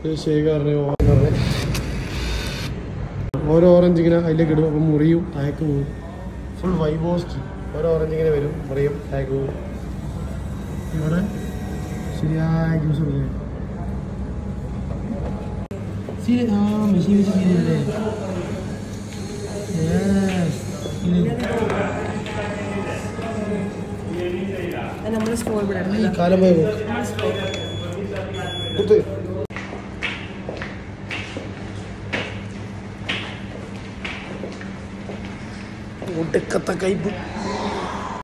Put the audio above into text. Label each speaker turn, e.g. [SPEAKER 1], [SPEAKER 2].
[SPEAKER 1] shake പറഞ്ഞ് orange പറഞ്ഞ് ഓരോ ഓറഞ്ച് ഇങ്ങനെ അതിലേക്ക് ഇടും അപ്പം മുറിയും അയക്ക് പോകും ഫുൾ വൈബോസ്റ്റ് ഓരോ ഓറഞ്ച് ഇങ്ങനെ വരും മുറിയും അയക്ക് പോകും ഇവിടെ ശരിയായ ജ്യൂസ് കൊടുക്കുക ശരി ആ മെഷീൻ വെച്ച് ചെയ്തില്ലേ
[SPEAKER 2] നമ്മൾ സ്കോർ ഇവിടെ
[SPEAKER 1] ഈ കാലം പോയി പോക്ക് കുത്ത് ഒടുക്കത്തെ കയ്പ്